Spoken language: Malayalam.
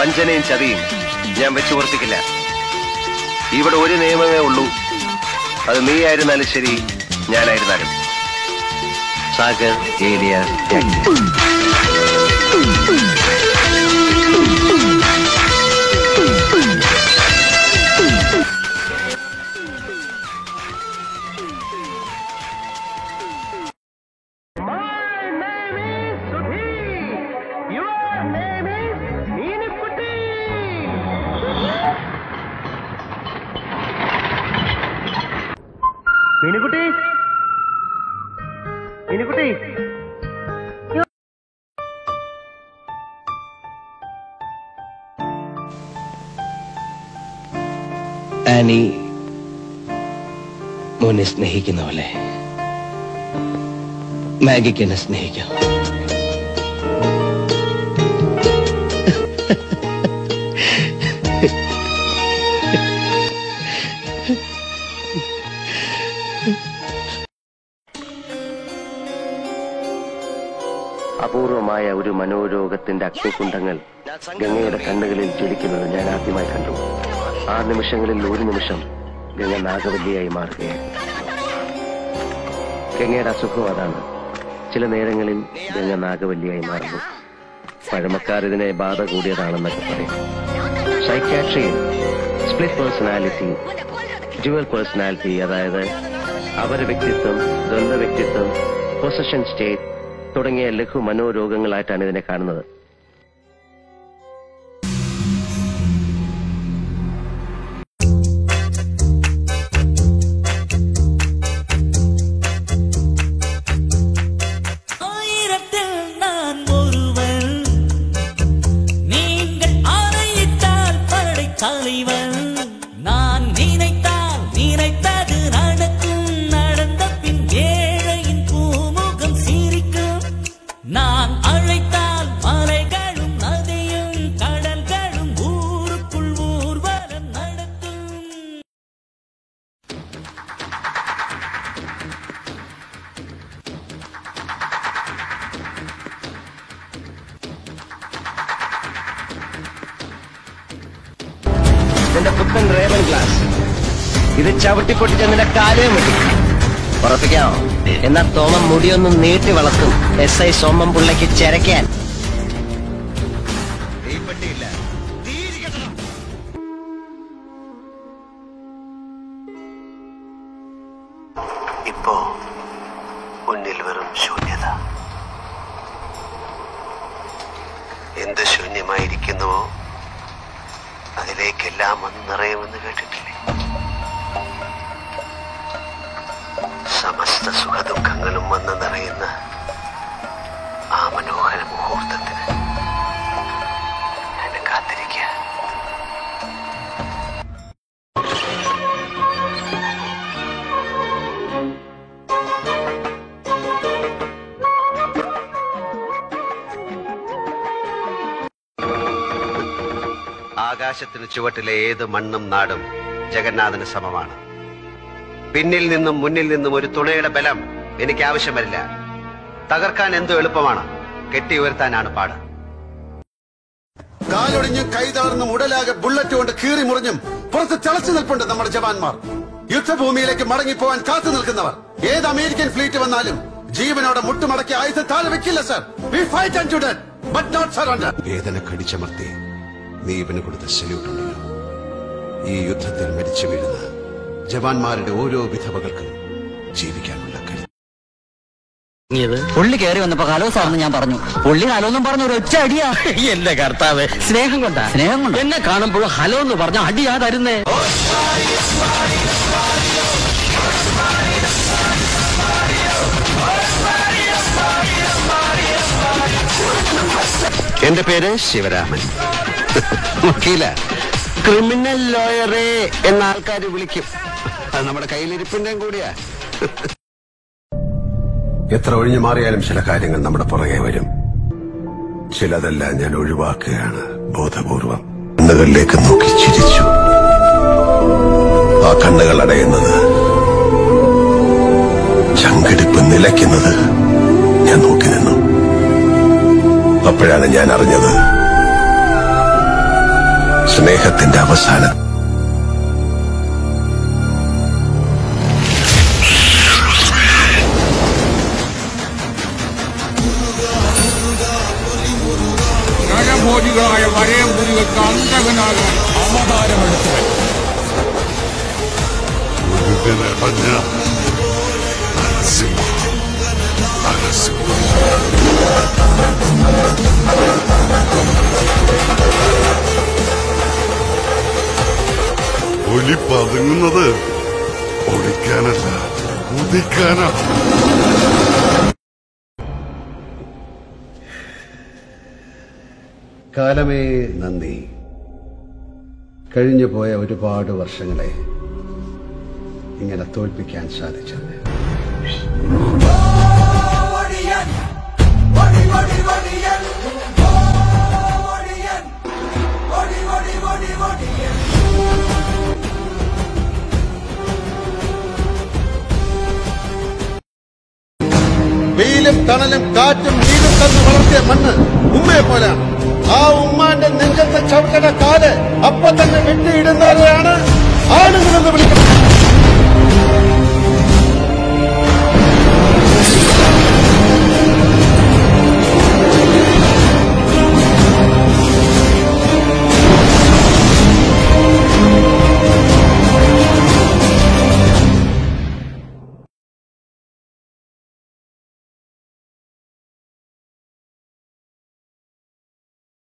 വഞ്ചനയും ചതിയും ഞാൻ വെച്ചു പൊറപ്പിക്കില്ല ഇവിടെ ഒരു നിയമമേ ഉള്ളൂ അത് നീ ആയിരുന്നാലും ശരി ഞാനായിരുന്നാലും സാഗർ ഏരിയ മീനുകുട്ടി മീനുകുട്ടി ആനി മോനെ സ്നേഹിക്കുന്ന പോലെ മാഗിക്ക് എന്നെ സ്നേഹിക്കാം അപൂർവമായ ഒരു മനോരോഗത്തിന്റെ അഗ്നികുണ്ഡങ്ങൾ ഗംഗയുടെ കണ്ണുകളിൽ ജ്വലിക്കുന്നത് ഞാൻ ആദ്യമായി കണ്ടു ആ നിമിഷങ്ങളിൽ ഒരു നിമിഷം ഗംഗ നാഗവല്ലിയായി മാറുകയായിരുന്നു ഗംഗയുടെ അസുഖം അതാണ് ചില നേരങ്ങളിൽ ഗംഗ നാഗവല്ലിയായി മാറുന്നു പഴമക്കാർ ഇതിനെ ബാധ കൂടിയതാണെന്നൊക്കെ പറയും സൈക്യാട്രിയിൽ സ്പ്ലിറ്റ് പേഴ്സണാലിറ്റി ഡ്യുവൽ പേഴ്സണാലിറ്റി അതായത് അവര വ്യക്തിത്വം ദ്വന്ദ്വ വ്യക്തിത്വം പൊസഷൻ സ്റ്റേറ്റ് തുടങ്ങിയ ലഘു മനോരോഗങ്ങളായിട്ടാണ് ഇതിനെ കാണുന്നത് ஆயிரத்தில் நான் ஒருவன் நீங்கள் ஆணையிட்டால் படை தலைவன் நான் நினைத்தால் நினைத்தது நடக்கும் நடந்த பின் ஏழையின் பூமுகம் சிரிக்கும் நான் அழைத்தால் மலைகளும் நதியும் கடல்களும் ஊருக்குள் ஊர்வலம் நடக்கும் നിന്റെ പുത്തൻ റേവൻ ഗ്ലാസ് ഇത് ചവിട്ടിപ്പൊട്ടിച്ച് നിന്റെ കാലേ മുടി ഉറപ്പിക്കാമോ എന്നാ തോമം മുടിയൊന്നും നീട്ടി വളർത്തും എസ് ഐ സോമം പിള്ളയ്ക്ക് ചെരക്കാൻ ഇപ്പോ മുന്നിൽ വെറും ശൂന്യത എന്ത് ശൂന്യമായിരിക്കുന്നുവോ അതിലേക്കെല്ലാം വന്ന് നിറയുമെന്ന് കേട്ടിട്ടില്ലേ സമസ്ത സുഖദുഃഖങ്ങളും വന്ന് നിറയുന്ന ആ മനോഹര മുഹൂർത്തത്തിന് ഞാൻ കാത്തിരിക്കുക ആകാശത്തിന് ചുവട്ടിലെ ഏത് മണ്ണും നാടും ജഗന്നാഥന് സമമാണ് പിന്നിൽ നിന്നും മുന്നിൽ നിന്നും ഒരു തുണയുടെ ബലം എനിക്ക് ആവശ്യം വരില്ല തകർക്കാൻ എന്തോ എളുപ്പമാണ് കെട്ടി ഉയർത്താനാണ് പാട് കാലൊടിഞ്ഞും കൈതളർന്നും ഉടലാകെ ബുള്ളറ്റ് കൊണ്ട് കീറി മുറിഞ്ഞും പുറത്ത് തിളച്ചു നിൽപ്പുണ്ട് നമ്മുടെ ജവാന്മാർ യുദ്ധഭൂമിയിലേക്ക് മടങ്ങിപ്പോവാൻ കാത്തു നിൽക്കുന്നവർ ഏത് അമേരിക്കൻ ഫ്ലീറ്റ് വന്നാലും ജീവനോടെ മുട്ടുമടക്കി ആയുധം താഴെ വെക്കില്ല sir we fight and to dead but not surrender വേദന കടിച്ചമർത്തി നീ ഇവന് കൊടുത്ത സല്യൂട്ട് ഉണ്ടല്ലോ ഈ യുദ്ധത്തിൽ മരിച്ചു വീഴുന്ന ജവാന്മാരുടെ ഓരോ വിധവകൾക്കും ജീവിക്കാനുള്ള കരുത്ത് പുള്ളി കയറി വന്നപ്പോ ഹലോ സാറെന്ന് ഞാൻ പറഞ്ഞു പുള്ളി ഹലോ എന്നും പറഞ്ഞ ഒരു ഒറ്റ അടിയാ എന്റെ കർത്താവ് സ്നേഹം കൊണ്ടാ സ്നേഹം കൊണ്ട് എന്നെ കാണുമ്പോഴും ഹലോ എന്ന് പറഞ്ഞ അടിയാ തരുന്നേ എന്റെ പേര് ശിവരാമൻ വക്കീല ക്രിമിനൽ ലോയറെ എന്ന ആൾക്കാർ വിളിക്കും അത് നമ്മുടെ കയ്യിലിരിപ്പിന്റെയും കൂടിയാ എത്ര ഒഴിഞ്ഞു മാറിയാലും ചില കാര്യങ്ങൾ നമ്മുടെ പുറകെ വരും ചിലതെല്ലാം ഞാൻ ഒഴിവാക്കുകയാണ് ബോധപൂർവം കണ്ണുകളിലേക്ക് നോക്കി ചിരിച്ചു ആ കണ്ണുകൾ അടയുന്നത് ചങ്കടിപ്പ് നിലയ്ക്കുന്നത് ഞാൻ നോക്കി നിന്നു അപ്പോഴാണ് ഞാൻ അറിഞ്ഞത് സ്നേഹത്തിന്റെ അവസാനം നരഭോജികളായ വരയമ്പുലികൾക്ക് അന്തകനാകാൻ അവതാരമെടുത്തവൻ മുരുകനടഞ്ഞ നരസിംഹ നരസിംഹ ഒലി പതുങ്ങുന്നത് ഒളിക്കാനല്ല കുതിക്കാനാണ് കാലമേ നന്ദി കഴിഞ്ഞു പോയ ഒരുപാട് വർഷങ്ങളെ ഇങ്ങനെ തോൽപ്പിക്കാൻ സാധിച്ചത് വെയിലും തണലും കാറ്റും വീടും തന്ന് വളർത്തിയ മണ്ണ് ഉമ്മയെ പോലെയാണ് ആ ഉമ്മാന്റെ നെഞ്ചത്തെ ചവിട്ടയുടെ കാല് അപ്പൊ തന്നെ വെട്ടിയിടുന്നവരെയാണ് ആണുങ്ങളെന്ന് വിളിക്കുന്നത്